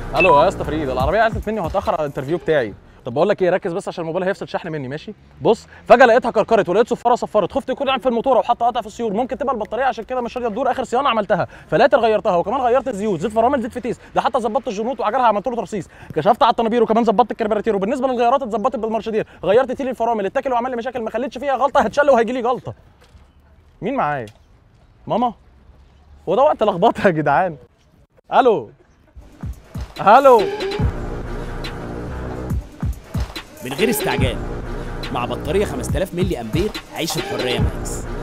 الو يا اسطى فريد العربيه عطلت مني وهتاخر على الانترفيو بتاعي طب بقول لك ايه ركز بس عشان الموبايل هيفصل شحن مني ماشي بص فجاه لقيتها كركرت ولقيت صفاره صفرت خفت يكون عيب في الموتور وحط قطع في السيور ممكن تبقى البطاريه عشان كده مش راضيه تدور اخر صيانه عملتها فلاتر غيرتها وكمان غيرت الزيوت زيت فرامل زيت فتيس ده حتى ظبطت الجنوط وعجلها عملت له ترصيص كشفت على الطنابير وكمان ظبطت الكربيراتير وبالنسبه للغيارات اتظبطت بالمارشدير غيرت تيلي الفرامل اتاكل وعمل لي مشاكل ما خليتش فيها غلطه هتشل وهيجي لي جلطه مين معايا ماما هو ده وقت لخبطه يا جدعان الو الو من غير استعجال مع بطارية 5000 ملي أمبير عيش الحرية ماكس